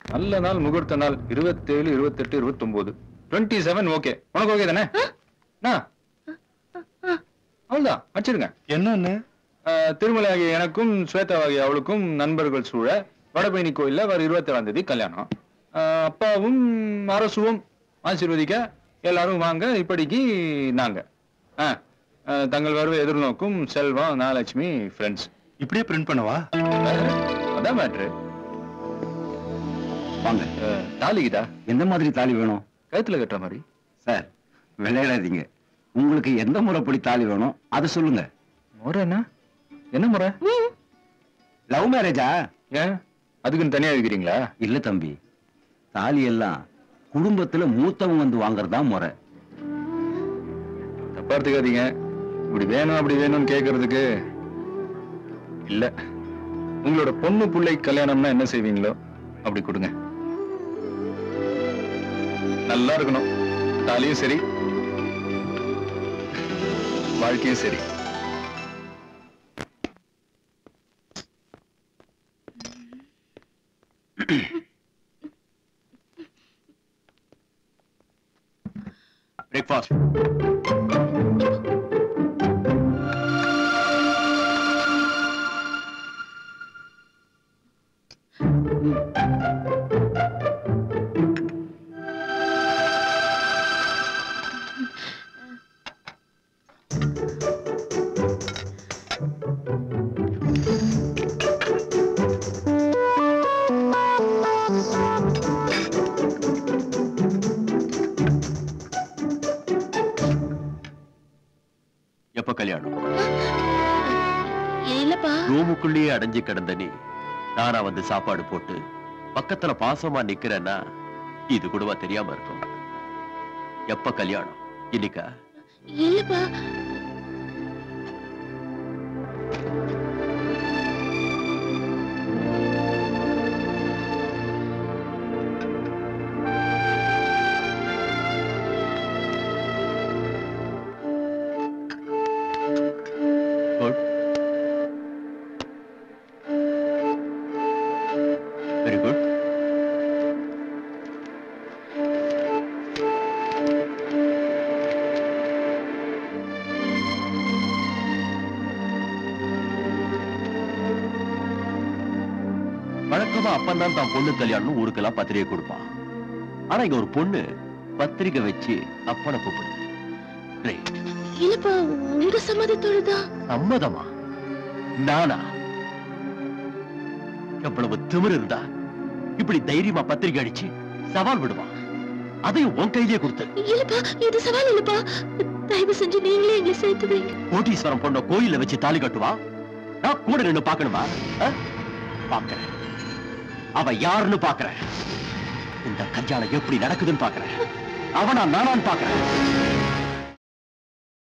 நல்ல நாள் முகூர்த்த நாள் இருபத்தேழு இருபத்தெட்டு இருபத்தொன்பது டுவெண்ட்டி செவன் ஓகே உனக்கு ஓகே தானே அண்ணா. அவ்வளவுதான் வச்சிருங்க என்னன்னு ஆஹ், திருமலை ஆகிய எனக்கும் ஸ்வேதா ஆகிய அவளுக்கும் நண்பர்கள் சூழ வடபழனி கோயில்ல வர இருபத்தி ஏழாம் தேதி கல்யாணம் ஆஹ், அப்பாவும் அரசுவும் ஆசீர்வதிக்க எல்லாரும் வாங்க இப்படிக்கு நாங்க ஆஹ், ஆஹ், தங்கள் வரவை எதிர்நோக்கும் செல்வம் நாலட்சுமி ஃப்ரெண்ட்ஸ் இப்படியே பிரிண்ட் பண்ணவா அதான் மேட்ரு வாங்க தாலிக்குதா எந்த மாதிரி தாலி வேணும் கழுத்துல கட்டுற மாதிரி சார் விளையாடாதீங்க உங்களுக்கு எந்த முறைப்படி தாலி வேணும் அதை சொல்லுங்க முறை என்ன என்ன முறை லவ் மேரேஜா ஏன் அதுக்குன்னு தனியா வைக்கிறீங்களா இல்ல தம்பி தாலி எல்லாம் குடும்பத்துல மூத்தவங்க வந்து வாங்குறதா முறை தப்பா எடுத்துக்காதீங்க இப்படி வேணும் அப்படி வேணும்னு கேக்குறதுக்கு இல்ல உங்களோட பொண்ணு பிள்ளை கல்யாணம்னா என்ன செய்வீங்களோ அப்படி கொடுங்க நல்லா இருக்கணும் தாலியும் சரி வாழ்க்கையும் சரி பிரேக்ஃபாஸ்ட் எப்ப கல்யாணம் இல்லப்பா ரூமுக்குள்ளேயே அடைஞ்சு கிடந்த நீ நானா வந்து சாப்பாடு போட்டு பக்கத்துல பாசமா நிக்கிறேன்னா இது கூடவா தெரியாம இருக்கும் எப்ப கல்யாணம் இன்னைக்கா இல்லப்பா குட் வெரி குட் வழக்கமா அப்பன் தான் தான் பொண்ணு கல்யாணம் ஊருக்கெல்லாம் பத்திரிகை கொடுப்பான் ஆனா இங்க ஒரு பொண்ணு பத்திரிகை வச்சு அப்பனை கூப்பிடுது Great. இல்லப்பா உங்க சம்மதத்தோடுதான் சம்மதமா நானா எவ்வளவு திமிரு இருந்தா இப்படி தைரியமா பத்திரிக்கை அடிச்சு சவால் விடுவான் அதையும் உன் கையிலேயே கொடுத்து இல்லப்பா இது சவால் இல்லப்பா தயவு செஞ்சு நீங்களே எங்களை சேர்த்து வைங்க கோட்டீஸ்வரம் பொண்ண கோயில்ல வச்சு தாலி கட்டுவா நான் கூட நின்னு பாக்கணுமா ஆ? பாக்குறேன் அவ யாருன்னு பாக்குறேன் இந்த கல்யாணம் எப்படி நடக்குதுன்னு பாக்குறேன் அவனா நானான்னு பாக்குறேன்